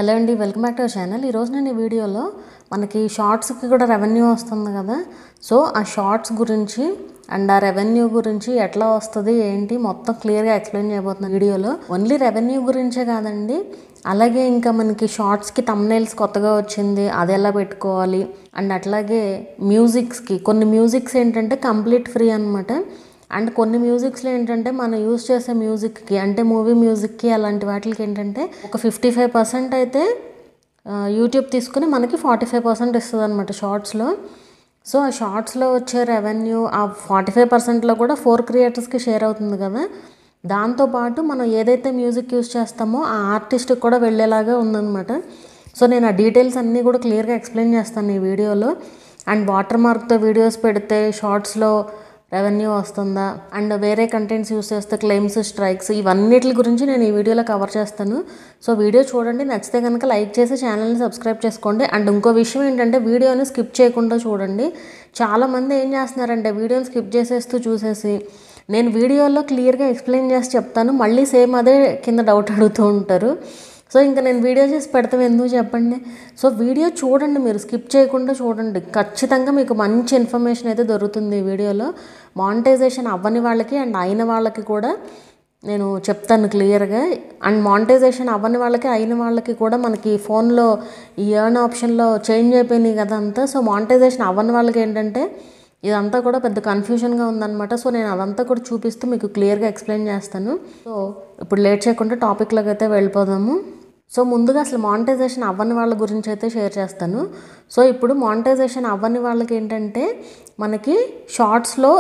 hello అండి welcome back to our channel ఈరోజు నేను ఈ వీడియోలో మనకి షార్ట్స్కి కూడా రెవెన్యూ వస్తుంది కదా సో ఆ షార్ట్స్ గురించి అండ్ ఆ రెవెన్యూ గురించి ఎట్లా వస్తుంది ఏంటి మొత్తం క్లియర్గా ఎక్స్ప్లెయిన్ చేయబోతున్నాను వీడియోలో ఓన్లీ రెవెన్యూ గురించే కాదండి అలాగే ఇంకా మనకి షార్ట్స్కి తమ్నైల్స్ కొత్తగా వచ్చింది అది ఎలా పెట్టుకోవాలి అండ్ అట్లాగే మ్యూజిక్స్కి కొన్ని మ్యూజిక్స్ ఏంటంటే కంప్లీట్ ఫ్రీ అనమాట అండ్ కొన్ని మ్యూజిక్స్లో ఏంటంటే మనం యూజ్ చేసే మ్యూజిక్కి అంటే మూవీ మ్యూజిక్కి అలాంటి వాటికి ఏంటంటే ఒక ఫిఫ్టీ ఫైవ్ పర్సెంట్ అయితే ఆ, యూట్యూబ్ తీసుకుని మనకి ఫార్టీ ఫైవ్ పర్సెంట్ ఇస్తుంది అనమాట షార్ట్స్లో సో ఆ షార్ట్స్లో వచ్చే రెవెన్యూ ఆ ఫార్టీ ఫైవ్ పర్సెంట్లో కూడా ఫోర్ క్రియేటర్స్కి షేర్ అవుతుంది కదా దాంతోపాటు మనం ఏదైతే మ్యూజిక్ యూజ్ చేస్తామో ఆ ఆర్టిస్ట్కి కూడా వెళ్ళేలాగా ఉందన్నమాట సో నేను ఆ డీటెయిల్స్ అన్నీ కూడా క్లియర్గా ఎక్స్ప్లెయిన్ చేస్తాను ఈ వీడియోలో అండ్ వాటర్ మార్క్తో వీడియోస్ పెడితే షార్ట్స్లో రెవెన్యూ వస్తుందా అండ్ వేరే కంటెంట్స్ యూస్ చేస్తే క్లెయిమ్స్ స్ట్రైక్స్ ఇవన్నిటి గురించి నేను ఈ వీడియోలో కవర్ చేస్తాను సో వీడియో చూడండి నచ్చితే కనుక లైక్ చేసి ఛానల్ని సబ్స్క్రైబ్ చేసుకోండి అండ్ ఇంకో విషయం ఏంటంటే వీడియోని స్కిప్ చేయకుండా చూడండి చాలామంది ఏం చేస్తున్నారంటే వీడియోని స్కిప్ చేసేస్తూ చూసేసి నేను వీడియోలో క్లియర్గా ఎక్స్ప్లెయిన్ చేసి చెప్తాను మళ్ళీ సేమ్ అదే కింద డౌట్ అడుగుతూ ఉంటారు సో ఇంకా నేను వీడియో చేసి పెడతాం ఎందుకు చెప్పండి సో వీడియో చూడండి మీరు స్కిప్ చేయకుండా చూడండి ఖచ్చితంగా మీకు మంచి ఇన్ఫర్మేషన్ అయితే దొరుకుతుంది ఈ వీడియోలో మానిటైజేషన్ అవ్వని వాళ్ళకి అండ్ అయిన వాళ్ళకి కూడా నేను చెప్తాను క్లియర్గా అండ్ మానిటైజేషన్ అవ్వని వాళ్ళకి అయిన వాళ్ళకి కూడా మనకి ఫోన్లో ఈ ఎర్న్ ఆప్షన్లో చేంజ్ అయిపోయినాయి కదా అంతా సో మానిటైజేషన్ అవ్వని వాళ్ళకి ఏంటంటే ఇదంతా కూడా పెద్ద కన్ఫ్యూజన్గా ఉందన్నమాట సో నేను అదంతా కూడా చూపిస్తూ మీకు క్లియర్గా ఎక్స్ప్లెయిన్ చేస్తాను సో ఇప్పుడు లేట్ చేయకుండా టాపిక్లోకి అయితే వెళ్ళిపోదాము సో ముందుగా అసలు మానిటైజేషన్ అవ్వని వాళ్ళ గురించి అయితే షేర్ చేస్తాను సో ఇప్పుడు మానిటైజేషన్ అవ్వని వాళ్ళకి ఏంటంటే మనకి షార్ట్స్లో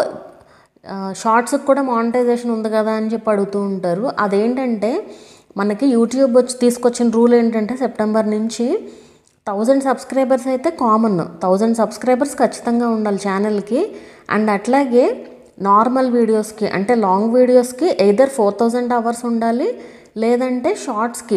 షార్ట్స్కి కూడా మానిటైజేషన్ ఉంది కదా అని చెప్పి అడుగుతూ ఉంటారు అదేంటంటే మనకి యూట్యూబ్ వచ్చి తీసుకొచ్చిన రూల్ ఏంటంటే సెప్టెంబర్ నుంచి థౌజండ్ సబ్స్క్రైబర్స్ అయితే కామన్ థౌజండ్ సబ్స్క్రైబర్స్ ఖచ్చితంగా ఉండాలి ఛానల్కి అండ్ అట్లాగే నార్మల్ వీడియోస్కి అంటే లాంగ్ వీడియోస్కి ఎయిదర్ ఫోర్ థౌజండ్ అవర్స్ ఉండాలి లేదంటే షార్ట్స్కి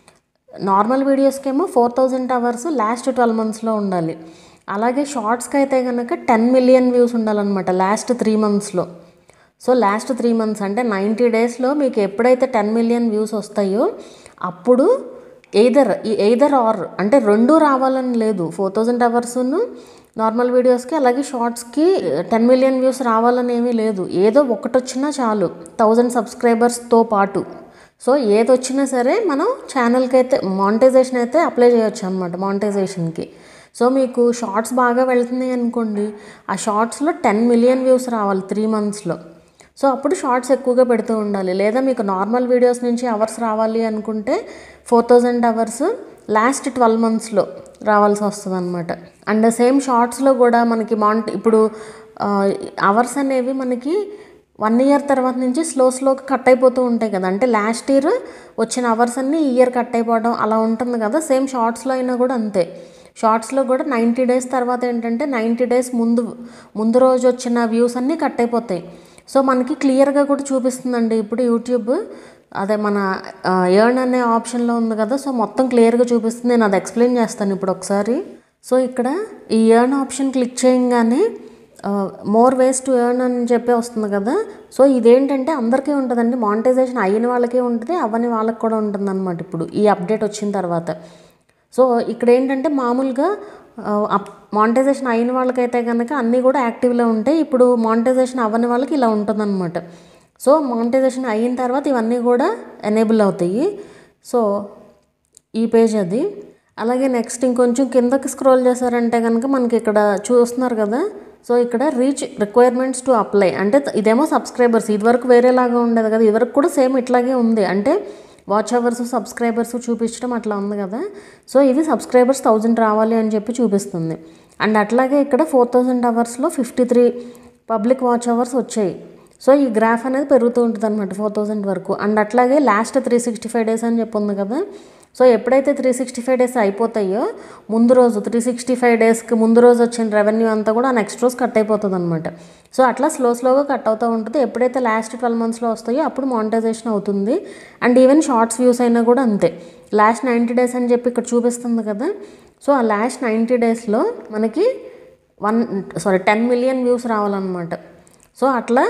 నార్మల్ వీడియోస్కి ఏమో four thousand hours last twelve మంత్స్లో ఉండాలి అలాగే షార్ట్స్కి అయితే కనుక టెన్ మిలియన్ వ్యూస్ ఉండాలన్నమాట లాస్ట్ త్రీ మంత్స్లో సో లాస్ట్ త్రీ మంత్స్ అంటే నైంటీ డేస్లో మీకు ఎప్పుడైతే టెన్ మిలియన్ వ్యూస్ వస్తాయో అప్పుడు ఎయిదర్ ఈ ఎయిదర్ ఆర్ అంటే రెండు రావాలని లేదు ఫోర్ థౌజండ్ అవర్స్ను నార్మల్ వీడియోస్కి అలాగే షార్ట్స్కి టెన్ మిలియన్ వ్యూస్ రావాలని ఏమీ లేదు ఏదో ఒకటి వచ్చినా చాలు థౌజండ్ సబ్స్క్రైబర్స్తో పాటు సో ఏది వచ్చినా సరే మనం ఛానల్కి అయితే మానిటైజేషన్ అయితే అప్లై చేయొచ్చు అనమాట మానిటైజేషన్కి సో మీకు షార్ట్స్ బాగా వెళ్తున్నాయి అనుకోండి ఆ షార్ట్స్లో టెన్ మిలియన్ వ్యూస్ రావాలి త్రీ మంత్స్లో సో అప్పుడు షార్ట్స్ ఎక్కువగా పెడుతూ ఉండాలి లేదా మీకు నార్మల్ వీడియోస్ నుంచి అవర్స్ రావాలి అనుకుంటే four thousand hours last twelve మంత్స్లో రావాల్సి వస్తుంది అనమాట అండ్ సేమ్ షార్ట్స్లో కూడా మనకి మాంట్ ఇప్పుడు అవర్స్ అనేవి మనకి వన్ ఇయర్ తర్వాత నుంచి స్లో స్లోగా కట్ అయిపోతూ ఉంటాయి కదా అంటే లాస్ట్ ఇయర్ వచ్చిన అవర్స్ అన్నీ ఈ ఇయర్ కట్ అయిపోవడం అలా ఉంటుంది కదా సేమ్ షార్ట్స్లో అయినా కూడా అంతే షార్ట్స్లో కూడా నైంటీ డేస్ తర్వాత ఏంటంటే నైంటీ డేస్ ముందు ముందు రోజు వచ్చిన వ్యూస్ అన్నీ కట్ అయిపోతాయి సో మనకి క్లియర్గా కూడా చూపిస్తుందండి ఇప్పుడు యూట్యూబ్ అదే మన ఎర్న్ అనే ఆప్షన్లో ఉంది కదా సో మొత్తం క్లియర్గా చూపిస్తుంది నేను అది ఎక్స్ప్లెయిన్ చేస్తాను ఇప్పుడు ఒకసారి సో ఇక్కడ ఈ ఎర్న్ ఆప్షన్ క్లిక్ చేయగానే మోర్ వేస్ టు ఎర్న్ అని చెప్పి వస్తుంది కదా సో ఇదేంటంటే అందరికీ ఉంటుందండి మానిటైజేషన్ అయిన వాళ్ళకే ఉంటుంది అవ్వని వాళ్ళకి కూడా ఉంటుంది అనమాట ఇప్పుడు ఈ అప్డేట్ వచ్చిన తర్వాత సో ఇక్కడ ఏంటంటే మామూలుగా మానిటైజేషన్ అయిన వాళ్ళకైతే కనుక అన్నీ కూడా యాక్టివ్లో ఉంటాయి ఇప్పుడు మానిటైజేషన్ అవ్వని వాళ్ళకి ఇలా ఉంటుందన్నమాట సో మానిటైజేషన్ అయిన తర్వాత ఇవన్నీ కూడా ఎనేబుల్ అవుతాయి సో ఈ పేజ్ అది అలాగే నెక్స్ట్ ఇంకొంచెం కిందకి స్క్రోల్ చేశారంటే కనుక మనకి ఇక్కడ చూస్తున్నారు కదా సో ఇక్కడ రీచ్ రిక్వైర్మెంట్స్ టు అప్లై అంటే ఇదేమో సబ్స్క్రైబర్స్ ఇదివరకు వేరేలాగా ఉండేది కదా ఇదివరకు కూడా సేమ్ ఇట్లాగే ఉంది అంటే వాచ్ అవర్స్ సబ్స్క్రైబర్స్ చూపించడం అట్లా ఉంది కదా సో ఇది సబ్స్క్రైబర్స్ థౌజండ్ రావాలి అని చెప్పి చూపిస్తుంది అండ్ అట్లాగే ఇక్కడ ఫోర్ థౌజండ్ అవర్స్లో fifty three public watch hours వచ్చాయి సో ఈ గ్రాఫ్ అనేది పెరుగుతూ ఉంటుంది అనమాట ఫోర్ థౌజండ్ వరకు అండ్ అట్లాగే last three sixty five days అని చెప్పి ఉంది కదా సో ఎప్పుడైతే త్రీ సిక్స్టీ ఫైవ్ డేస్ అయిపోతాయో ముందు రోజు త్రీ సిక్స్టీ ఫైవ్ డేస్కి ముందు రోజు వచ్చిన రెవెన్యూ అంతా కూడా నెక్స్ట్ రోజు కట్ అయిపోతుంది అనమాట సో అట్లా స్లో స్లోగా కట్ అవుతూ ఉంటుంది ఎప్పుడైతే లాస్ట్ ట్వెల్వ్ మంత్స్లో వస్తాయో అప్పుడు మానిటైజేషన్ అవుతుంది అండ్ ఈవెన్ షార్ట్స్ వ్యూస్ అయినా కూడా అంతే లాస్ట్ నైంటీ డేస్ అని చెప్పి ఇక్కడ చూపిస్తుంది కదా సో ఆ లాస్ట్ నైంటీ డేస్లో మనకి one sorry ten million views రావాలన్నమాట సో అట్లా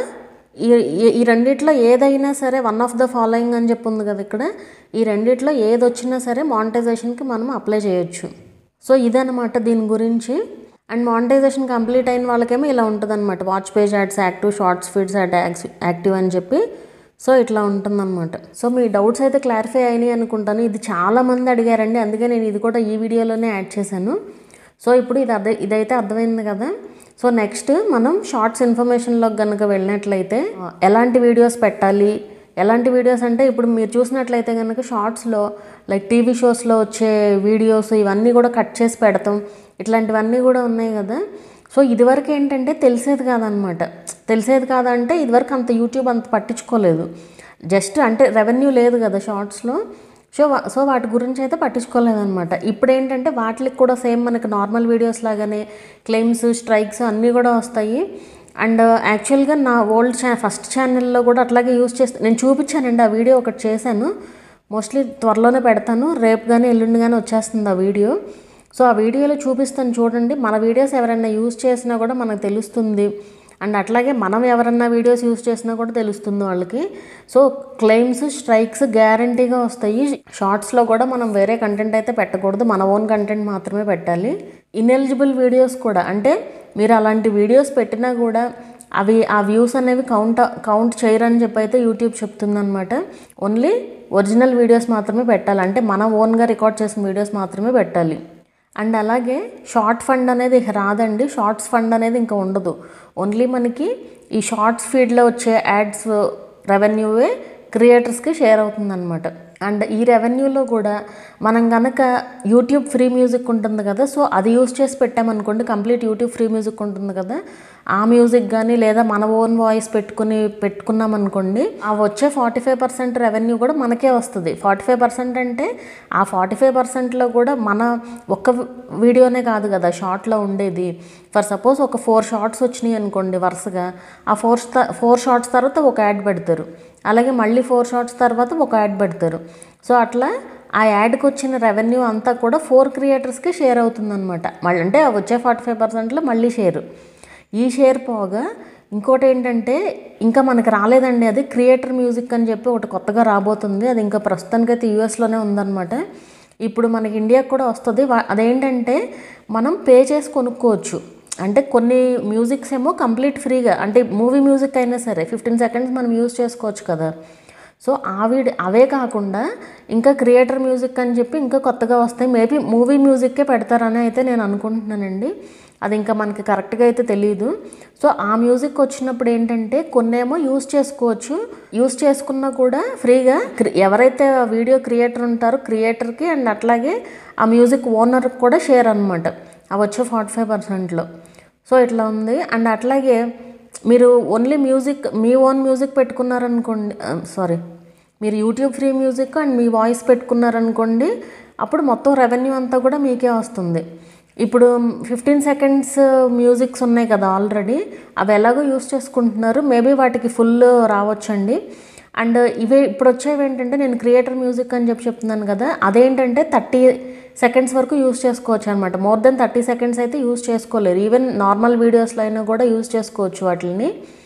ఈ ఈ- ఈ రెండిట్లో ఏదైనా సరే వన్ ఆఫ్ ద ఫాలోయింగ్ అని చెప్పి ఉంది కదా ఇక్కడ ఈ రెండిట్లో ఏది వచ్చినా సరే మానిటైజేషన్కి మనం అప్లై చేయొచ్చు సో ఇదనమాట దీని గురించి అండ్ మానిటైజేషన్ కంప్లీట్ అయిన వాళ్ళకేమో ఇలా ఉంటుంది అనమాట watch page ads active shorts feeds ad active అని చెప్పి సో ఇట్లా ఉంటుందన్నమాట సో మీ డౌట్స్ అయితే క్లారిఫై అయినాయి అనుకుంటాను ఇది చాలా మంది అడిగారండి అందుకే నేను ఇది కూడా ఈ వీడియోలోనే యాడ్ చేశాను సో ఇప్పుడు ఇది అర్థం ఇదైతే అర్థమైంది కదా సో నెక్స్ట్ మనం షార్ట్స్ ఇన్ఫర్మేషన్లోకి కనుక వెళ్ళినట్లయితే ఆ, ఎలాంటి వీడియోస్ పెట్టాలి ఎలాంటి వీడియోస్ అంటే ఇప్పుడు మీరు చూసినట్లయితే కనుక షార్ట్స్లో లైక్ టీవీ షోస్లో వచ్చే వీడియోస్ ఇవన్నీ కూడా కట్ చేసి పెడతాం ఇట్లాంటివన్నీ కూడా ఉన్నాయి కదా సో ఇదివరకు ఏంటంటే తెలిసేది కాదనమాట తెలిసేది కాదంటే ఇదివరకు అంత యూట్యూబ్ అంత పట్టించుకోలేదు జస్ట్ అంటే రెవెన్యూ లేదు కదా షార్ట్స్లో సో వా- సో వాటి గురించి అయితే పట్టించుకోలేదన్నమాట ఇప్పుడు ఏంటంటే వాటికి కూడా సేమ్ మనకి నార్మల్ వీడియోస్ లాగానే క్లెయిమ్స్ స్ట్రైక్స్ అన్నీ కూడా వస్తాయి అండ్ యాక్చువల్గా నా ఓల్డ్ ఛా ఫస్ట్ ఛానల్లో కూడా అట్లాగే యూస్ చేస్తే నేను చూపించానండి ఆ వీడియో ఒకటి చేశాను మోస్ట్లీ త్వరలోనే పెడతాను రేపు కానీ ఎల్లుండి కానీ వచ్చేస్తుంది ఆ వీడియో సో ఆ వీడియోలో చూపిస్తాను చూడండి మన వీడియోస్ ఎవరైనా యూస్ చేసినా కూడా మనకు తెలుస్తుంది అండ్ అట్లాగే మనం ఎవరన్నా వీడియోస్ యూస్ చేసినా కూడా తెలుస్తుంది వాళ్ళకి సో క్లెయిమ్స్ స్ట్రైక్స్ గ్యారంటీగా వస్తాయి షార్ట్స్లో కూడా మనం వేరే కంటెంట్ అయితే పెట్టకూడదు మన ఓన్ కంటెంట్ మాత్రమే పెట్టాలి ఇన్ఎలిజిబుల్ వీడియోస్ కూడా అంటే మీరు అలాంటి వీడియోస్ పెట్టినా కూడా అవి ఆ వ్యూస్ అనేవి కౌంట్ కౌంట్ చేయరని చెప్పి అయితే యూట్యూబ్ చెప్తుందనమాట ఓన్లీ ఒరిజినల్ వీడియోస్ మాత్రమే పెట్టాలి అంటే మన ఓన్గా రికార్డ్ చేసిన వీడియోస్ మాత్రమే పెట్టాలి అండ్ అలాగే షార్ట్ ఫండ్ అనేది ఇక రాదండి షార్ట్స్ ఫండ్ అనేది ఇంకా ఉండదు ఓన్లీ మనకి ఈ షార్ట్స్ ఫీడ్లో వచ్చే యాడ్స్ రెవెన్యూవే క్రియేటర్స్కి షేర్ అవుతుందన్నమాట అండ్ ఈ రెవెన్యూలో కూడా మనం కనుక యూట్యూబ్ ఫ్రీ మ్యూజిక్ ఉంటుంది కదా సో అది యూస్ చేసి పెట్టామనుకోండి కంప్లీట్ యూట్యూబ్ ఫ్రీ మ్యూజిక్ ఉంటుంది కదా ఆ మ్యూజిక్ కానీ లేదా మన ఓన్ వాయిస్ పెట్టుకుని పెట్టుకున్నాం అనుకోండి ఆ వచ్చే ఫార్టీ ఫైవ్ పర్సెంట్ రెవెన్యూ కూడా మనకే వస్తుంది ఫార్టీ ఫైవ్ పర్సెంట్ అంటే ఆ ఫార్టీ ఫైవ్ పర్సెంట్లో కూడా మన ఒక్క వీడియోనే కాదు కదా షార్ట్లో ఉండేది ఫర్ సపోజ్ ఒక ఫోర్ షార్ట్స్ వచ్చినాయి అనుకోండి వరుసగా ఆ ఫోర్ ఫోర్ షార్ట్స్ తర్వాత ఒక యాడ్ పెడతారు అలాగే మళ్ళీ ఫోర్ షార్ట్స్ తర్వాత ఒక యాడ్ పెడతారు సో అట్లా ఆ యాడ్కి వచ్చిన రెవెన్యూ అంతా కూడా ఫోర్ క్రియేటర్స్కి షేర్ అవుతుందన్నమాట మళ్ళీ అంటే ఆ వచ్చే ఫార్టీ ఫైవ్ పర్సెంట్లో మళ్ళీ షేర్ ఈ షేర్ పోగా ఇంకోటి ఏంటంటే ఇంకా మనకి రాలేదండి అది క్రియేటర్ మ్యూజిక్ అని చెప్పి ఒకటి కొత్తగా రాబోతుంది అది ఇంకా ప్రస్తుతానికైతే యూఎస్లోనే ఉందన్నమాట ఇప్పుడు మనకి ఇండియాకి కూడా వస్తుంది వా- అదేంటంటే మనం పే చేసి కొనుక్కోవచ్చు అంటే కొన్ని మ్యూజిక్స్ ఏమో కంప్లీట్ ఫ్రీగా అంటే మూవీ మ్యూజిక్ అయినా సరే ఫిఫ్టీన్ సెకండ్స్ మనం యూజ్ చేసుకోవచ్చు కదా సో ఆ వీడి అవే కాకుండా ఇంకా క్రియేటర్ మ్యూజిక్ అని చెప్పి ఇంకా కొత్తగా వస్తాయి మేబీ మూవీ మ్యూజిక్కే పెడతారని అయితే నేను అనుకుంటున్నానండి అది ఇంకా మనకి కరెక్ట్గా అయితే తెలియదు సో ఆ మ్యూజిక్ వచ్చినప్పుడు ఏంటంటే కొన్నేమో యూస్ చేసుకోవచ్చు యూస్ చేసుకున్నా కూడా ఫ్రీగా క్రి- ఎవరైతే ఆ వీడియో క్రియేటర్ ఉంటారో క్రియేటర్కి అండ్ అట్లాగే ఆ మ్యూజిక్ ఓనర్కి కూడా షేర్ అనమాట ఆ వచ్చే ఫార్టీ ఫైవ్ పర్సెంట్లో సో ఇట్లా ఉంది అండ్ అట్లాగే మీరు ఓన్లీ మ్యూజిక్ మీ ఓన్ మ్యూజిక్ పెట్టుకున్నారనుకోండి సారీ మీరు యూట్యూబ్ ఫ్రీ మ్యూజిక్ అండ్ మీ వాయిస్ పెట్టుకున్నారనుకోండి అప్పుడు మొత్తం రెవెన్యూ అంతా కూడా మీకే వస్తుంది ఇప్పుడు ఫిఫ్టీన్ సెకండ్స్ మ్యూజిక్స్ ఉన్నాయి కదా ఆల్రెడీ అవి ఎలాగో యూస్ చేసుకుంటున్నారు మేబీ వాటికి ఫుల్ రావచ్చండి అండ్ ఇవే ఇప్పుడు వచ్చేవి ఏంటంటే నేను క్రియేటర్ మ్యూజిక్ అని చెప్పి చెప్తున్నాను కదా అదేంటంటే థర్టీ సెకండ్స్ వరకు యూస్ చేసుకోవచ్చు అనమాట మోర్ దెన్ థర్టీ సెకండ్స్ అయితే యూస్ చేసుకోలేరు ఈవెన్ నార్మల్ వీడియోస్లో అయినా కూడా యూస్ చేసుకోవచ్చు వాటిని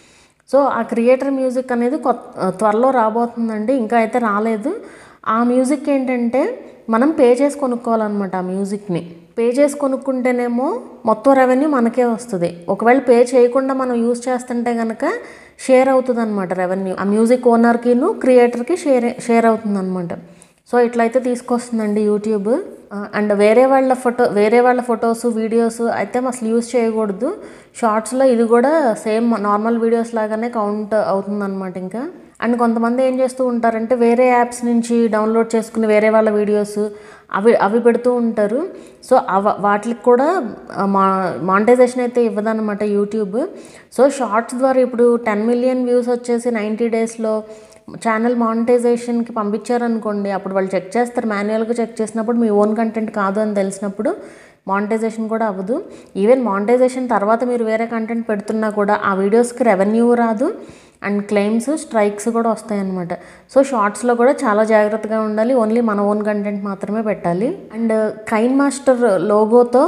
సో ఆ క్రియేటర్ మ్యూజిక్ అనేది కొత్త త్వరలో రాబోతుందండి ఇంకా అయితే రాలేదు ఆ మ్యూజిక్ ఏంటంటే మనం పే చేసి కొనుక్కోవాలన్నమాట ఆ మ్యూజిక్ని పే చేసి కొనుక్కుంటేనేమో మొత్తం రెవెన్యూ మనకే వస్తుంది ఒకవేళ పే చేయకుండా మనం యూస్ చేస్తుంటే కనుక షేర్ అవుతుంది అనమాట రెవెన్యూ ఆ మ్యూజిక్ ఓనర్కిను క్రియేటర్కి షేర్ షేర్ అవుతుంది అనమాట సో ఇట్లయితే తీసుకొస్తుందండి యూట్యూబ్ ఆ, అండ్ వేరే వాళ్ళ ఫోటో వేరే వాళ్ళ ఫొటోస్ వీడియోస్ అయితే అసలు యూజ్ చేయకూడదు షార్ట్స్లో ఇది కూడా సేమ్ నార్మల్ వీడియోస్ లాగానే కౌంట్ అవుతుందన్నమాట ఇంకా అండ్ కొంతమంది ఏం చేస్తూ ఉంటారంటే వేరే యాప్స్ నుంచి డౌన్లోడ్ చేసుకుని వేరే వాళ్ళ వీడియోస్ అవి అవి పెడుతూ ఉంటారు సో అవ వాటికి కూడా ఆ, మా మానిటైజేషన్ అయితే ఇవ్వదన్నమాట యూట్యూబ్ సో షార్ట్స్ ద్వారా ఇప్పుడు టెన్ మిలియన్ వ్యూస్ వచ్చేసి నైంటీ డేస్లో ఛానల్ మానిటైజేషన్కి పంపించారనుకోండి అప్పుడు వాళ్ళు చెక్ చేస్తారు మాన్యువల్గా చెక్ చేసినప్పుడు మీ ఓన్ కంటెంట్ కాదు అని తెలిసినప్పుడు మానిటైజేషన్ కూడా అవ్వదు ఈవెన్ మానిటైజేషన్ తర్వాత మీరు వేరే కంటెంట్ పెడుతున్నా కూడా ఆ వీడియోస్కి రెవెన్యూ రాదు అండ్ క్లెయిమ్స్ స్ట్రైక్స్ కూడా వస్తాయన్నమాట సో షార్ట్స్లో కూడా చాలా జాగ్రత్తగా ఉండాలి ఓన్లీ మన ఓన్ కంటెంట్ మాత్రమే పెట్టాలి అండ్ కైన్ మాస్టర్ లోగోతో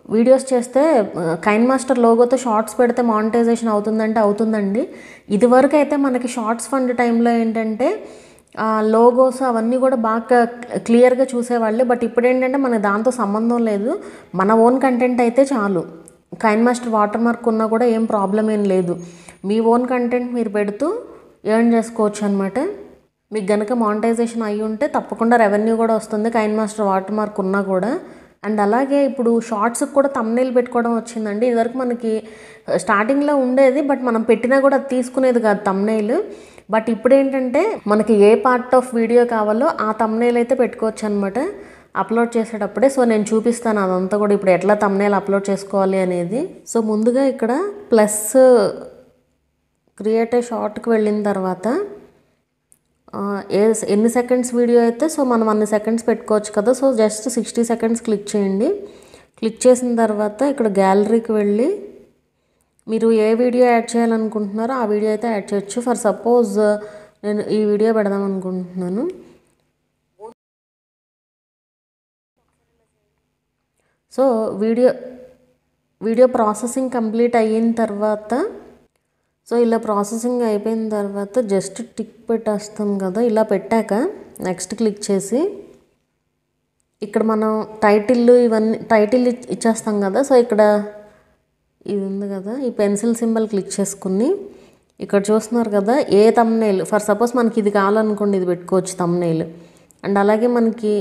వీడియోస్ చేస్తే కైన్ మాస్టర్ లోగోతో షార్ట్స్ పెడితే మానిటైజేషన్ అవుతుందంటే అవుతుందండి ఇదివరకు అయితే మనకి షార్ట్స్ ఫండ్ టైంలో ఏంటంటే లోగోస్ అవన్నీ కూడా బాగా క్లియర్గా చూసేవాళ్ళు బట్ ఇప్పుడు ఏంటంటే మనకి దాంతో సంబంధం లేదు మన ఓన్ కంటెంట్ అయితే చాలు కైన్ మాస్టర్ వాటర్ మార్క్ ఉన్నా కూడా ఏం ప్రాబ్లం ఏం లేదు మీ ఓన్ కంటెంట్ మీరు పెడుతూ ఎర్న్ చేసుకోవచ్చు అనమాట మీకు గనక మానిటైజేషన్ అయ్యి ఉంటే తప్పకుండా రెవెన్యూ కూడా వస్తుంది కైన్ మాస్టర్ వాటర్ మార్క్ ఉన్నా కూడా అండ్ అలాగే ఇప్పుడు షార్ట్స్కి కూడా తమ్నేల్ పెట్టుకోవడం వచ్చిందండి ఇదివరకు మనకి స్టార్టింగ్లో ఉండేది బట్ మనం పెట్టినా కూడా అది తీసుకునేది కాదు తమ్నేల్ బట్ ఇప్పుడు ఏంటంటే మనకి ఏ పార్ట్ ఆఫ్ వీడియో కావాలో ఆ తమ్నేల్ అయితే పెట్టుకోవచ్చు అనమాట అప్లోడ్ చేసేటప్పుడే సో నేను చూపిస్తాను అదంతా కూడా ఇప్పుడు ఎట్లా తమ్నేల్ అప్లోడ్ చేసుకోవాలి అనేది సో ముందుగా ఇక్కడ ప్లస్ క్రియేట్ ఏ షార్ట్కి వెళ్ళిన తర్వాత ఆ, ఏ ఎన్ని సెకండ్స్ వీడియో అయితే సో మనం అన్ని సెకండ్స్ పెట్టుకోవచ్చు కదా so just sixty seconds click చేయండి క్లిక్ చేసిన తర్వాత ఇక్కడ గ్యాలరీకి వెళ్ళి మీరు ఏ వీడియో యాడ్ చేయాలనుకుంటున్నారో ఆ వీడియో అయితే యాడ్ చేయొచ్చు ఫర్ సపోజ్ నేను ఈ వీడియో పెడదాం అనుకుంటున్నాను so video video processing complete అయిన తర్వాత సో ఇలా ప్రాసెసింగ్ అయిపోయిన తర్వాత జస్ట్ టిక్ పెట్టేస్తాం కదా ఇలా పెట్టాక నెక్స్ట్ క్లిక్ చేసి ఇక్కడ మనం టైటిల్ ఇవన్నీ టైటిల్ ఇచ్- ఇచ్చేస్తాం కదా సో ఇక్కడ ఇది ఉంది కదా ఈ పెన్సిల్ సింబల్ క్లిక్ చేసుకుని ఇక్కడ చూస్తున్నారు కదా ఏ తమ్నేల్ ఫర్ సపోజ్ మనకి ఇది కావాలనుకోండి ఇది పెట్టుకోవచ్చు తమ్నేల్ అండ్ అలాగే మనకి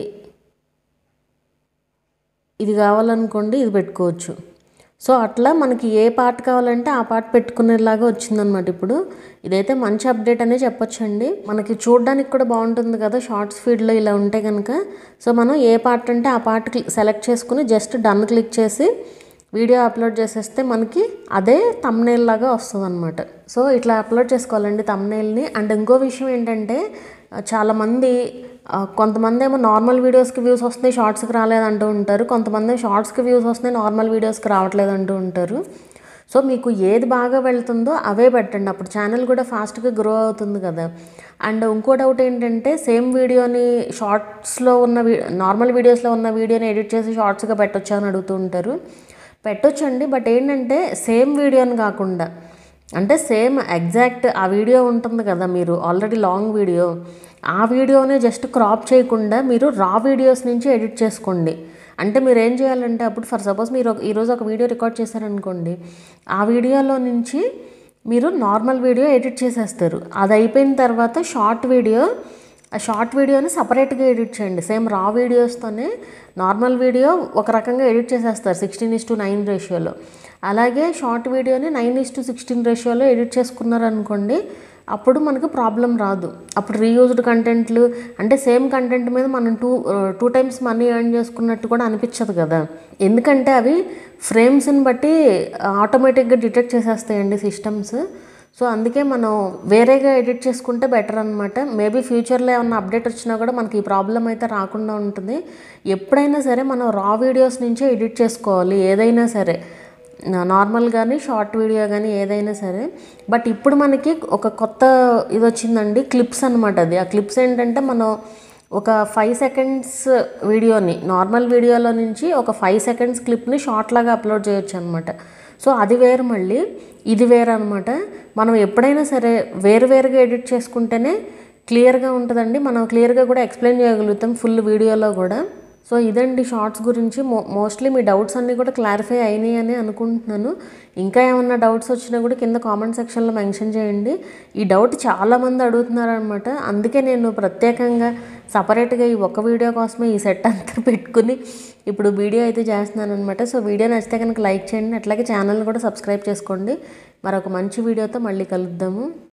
ఇది కావాలనుకోండి ఇది పెట్టుకోవచ్చు సో అట్లా మనకి ఏ పార్ట్ కావాలంటే ఆ పార్ట్ పెట్టుకునేలాగా వచ్చిందనమాట ఇప్పుడు ఇదైతే మంచి అప్డేట్ అనే చెప్పొచ్చండి మనకి చూడడానికి కూడా బాగుంటుంది కదా షార్ట్స్ ఫీడ్లో ఇలా ఉంటే కనుక సో మనం ఏ పార్ట్ అంటే ఆ పార్ట్ సెలెక్ట్ చేసుకుని జస్ట్ డన్ క్లిక్ చేసి వీడియో అప్లోడ్ చేసేస్తే మనకి అదే తమ్నేల్ లాగా వస్తుంది అనమాట సో ఇట్లా అప్లోడ్ చేసుకోవాలండి తమ్నేల్ని అండ్ ఇంకో విషయం ఏంటంటే ఆ, చాలామంది ఆ, కొంతమంది ఏమో నార్మల్ వీడియోస్కి వ్యూస్ వస్తున్నాయి షార్ట్స్కి రాలేదంటూ ఉంటారు కొంతమంది షార్ట్స్కి వ్యూస్ వస్తున్నాయి నార్మల్ వీడియోస్కి రావట్లేదు అంటూ ఉంటారు సో మీకు ఏది బాగా వెళ్తుందో అవే పెట్టండి అప్పుడు ఛానల్ కూడా ఫాస్ట్గా గ్రో అవుతుంది కదా అండ్ ఇంకో డౌట్ ఏంటంటే సేమ్ వీడియోని షార్ట్స్లో ఉన్న వీ నార్మల్ వీడియోస్లో ఉన్న వీడియోని ఎడిట్ చేసి షార్ట్స్గా పెట్టొచ్చా అని అడుగుతూ ఉంటారు పెట్టొచ్చండి బట్ ఏంటంటే సేమ్ వీడియోని కాకుండా అంటే సేమ్ ఎగ్జాక్ట్ ఆ వీడియో ఉంటుంది కదా మీరు ఆల్రెడీ లాంగ్ వీడియో ఆ వీడియోని జస్ట్ క్రాప్ చేయకుండా మీరు రా వీడియోస్ నుంచి ఎడిట్ చేసుకోండి అంటే మీరు ఏం చేయాలంటే అప్పుడు ఫర్ సపోజ్ మీరు ఒక- ఈరోజు ఒక వీడియో రికార్డ్ చేశారనుకోండి ఆ వీడియోలో నుంచి మీరు నార్మల్ వీడియో ఎడిట్ చేసేస్తారు అది అయిపోయిన తర్వాత షార్ట్ వీడియో ఆ షార్ట్ వీడియోని సపరేట్గా ఎడిట్ చేయండి సేమ్ రా వీడియోస్తోనే నార్మల్ వీడియో ఒక రకంగా ఎడిట్ చేసేస్తారు సిక్స్టీన్ ఇస్ టు నైన్ రేషియోలో అలాగే షార్ట్ వీడియోని నైన్ ఇస్ టు సిక్స్టీన్ రేషియోలో ఎడిట్ చేసుకున్నారనుకోండి అప్పుడు మనకు ప్రాబ్లం రాదు అప్పుడు రీయూజ్డ్ కంటెంట్లు అంటే సేమ్ కంటెంట్ మీద మనం two two times money earn చేసుకున్నట్టు కూడా అనిపించదు కదా ఎందుకంటే అవి ఫ్రేమ్స్ని బట్టి ఆటోమేటిక్గా డిటెక్ట్ చేసేస్తాయండి సిస్టమ్స్ సో అందుకే మనం వేరేగా ఎడిట్ చేసుకుంటే బెటర్ అనమాట మేబీ ఫ్యూచర్లో ఏమన్నా అప్డేట్ వచ్చినా కూడా మనకి ఈ ప్రాబ్లం అయితే రాకుండా ఉంటుంది ఎప్పుడైనా సరే మనం రా వీడియోస్ నుంచే ఎడిట్ చేసుకోవాలి ఏదైనా సరే నార్మల్ కానీ షార్ట్ వీడియో కానీ ఏదైనా సరే బట్ ఇప్పుడు మనకి ఒక కొత్త ఇది వచ్చిందండి క్లిప్స్ అనమాట అది ఆ క్లిప్స్ ఏంటంటే మనం ఒక ఫైవ్ సెకండ్స్ వీడియోని నార్మల్ వీడియోలో నుంచి ఒక ఫైవ్ సెకండ్స్ క్లిప్ని షార్ట్ లాగా అప్లోడ్ చేయొచ్చు అనమాట సో అది వేరు మళ్ళీ ఇది వేరు అనమాట మనం ఎప్పుడైనా సరే వేరు వేరుగా ఎడిట్ చేసుకుంటేనే క్లియర్గా ఉంటుందండి మనం క్లియర్గా కూడా ఎక్స్ప్లెయిన్ చేయగలుగుతాం ఫుల్ వీడియోలో కూడా సో ఇదండి షార్ట్స్ గురించి మో మోస్ట్లీ మీ డౌట్స్ అన్నీ కూడా క్లారిఫై అయినాయి అని అనుకుంటున్నాను ఇంకా ఏమన్నా డౌట్స్ వచ్చినా కూడా కింద కామెంట్ సెక్షన్లో మెన్షన్ చేయండి ఈ డౌట్ చాలామంది అడుగుతున్నారనమాట అందుకే నేను ప్రత్యేకంగా సపరేట్గా ఈ ఒక్క వీడియో కోసమే ఈ సెట్ అంతా పెట్టుకుని ఇప్పుడు వీడియో అయితే చేస్తున్నాను అనమాట సో వీడియో నచ్చితే కనుక లైక్ చేయండి అట్లాగే ఛానల్ కూడా సబ్స్క్రైబ్ చేసుకోండి మరొక మంచి వీడియోతో మళ్ళీ కలుద్దాము